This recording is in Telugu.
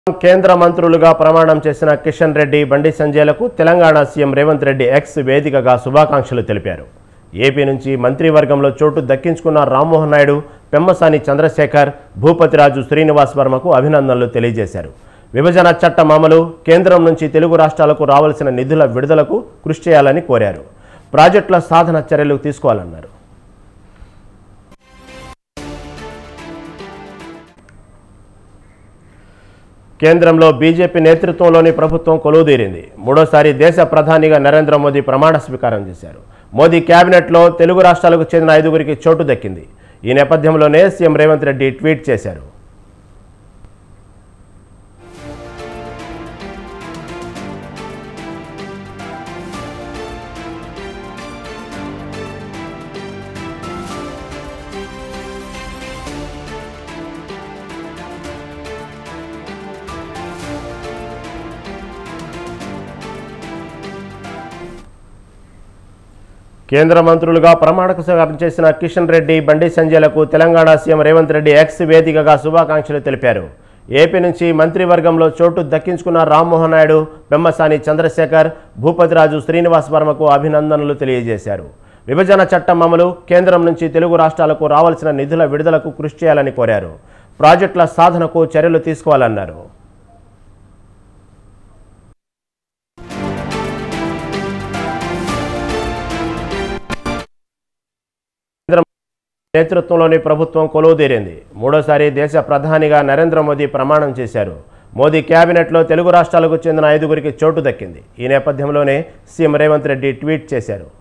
కేంద్ర మంత్రులుగా ప్రమాణం చేసిన కిషన్ రెడ్డి బండి సంజయ్లకు తెలంగాణ సీఎం రేవంత్ రెడ్డి ఎక్స్ వేదికగా శుభాకాంక్షలు తెలిపారు ఏపీ నుంచి మంత్రివర్గంలో చోటు దక్కించుకున్న రామ్మోహన్ నాయుడు పెమ్మసాని చంద్రశేఖర్ భూపతిరాజు శ్రీనివాస్ వర్మకు అభినందనలు తెలియజేశారు విభజన చట్టం అమలు కేంద్రం నుంచి తెలుగు రాష్ట్రాలకు రావాల్సిన నిధుల విడుదలకు కృషి చేయాలని కోరారు ప్రాజెక్టుల సాధన చర్యలు తీసుకోవాలన్నారు కేంద్రంలో బీజేపీ నేతృత్వంలోని ప్రభుత్వం కొలువుదీరింది మూడోసారి దేశ ప్రధానిగా నరేంద్ర మోదీ ప్రమాణ స్వీకారం చేశారు మోదీ కేబినెట్లో తెలుగు రాష్ట్రాలకు చెందిన ఐదుగురికి చోటు దక్కింది ఈ నేపథ్యంలోనే సీఎం రేవంత్ రెడ్డి ట్వీట్ చేశారు కేంద్ర మంత్రులుగా ప్రమాణ స్వీకారం చేసిన కిషన్ రెడ్డి బండి సంజయ్లకు తెలంగాణ సీఎం రేవంత్ రెడ్డి ఎక్స్ వేదికగా శుభాకాంక్షలు తెలిపారు ఏపీ నుంచి మంత్రివర్గంలో చోటు దక్కించుకున్న రామ్మోహన్ నాయుడు పెమ్మసాని చంద్రశేఖర్ భూపతిరాజు శ్రీనివాస్ వర్మకు అభినందనలు తెలియజేశారు విభజన చట్టం అమలు కేంద్రం నుంచి తెలుగు రాష్ట్రాలకు రావాల్సిన నిధుల విడుదలకు కృషి చేయాలని కోరారు ప్రాజెక్టుల సాధనకు చర్యలు తీసుకోవాలన్నారు నేతృత్వంలోని ప్రభుత్వం కొలువుదీరింది మూడోసారి దేశ ప్రధానిగా నరేంద్ర మోదీ ప్రమాణం చేశారు మోదీ కేబినెట్లో తెలుగు రాష్ట్రాలకు చెందిన ఐదుగురికి చోటు దక్కింది ఈ నేపథ్యంలోనే సీఎం రేవంత్ రెడ్డి ట్వీట్ చేశారు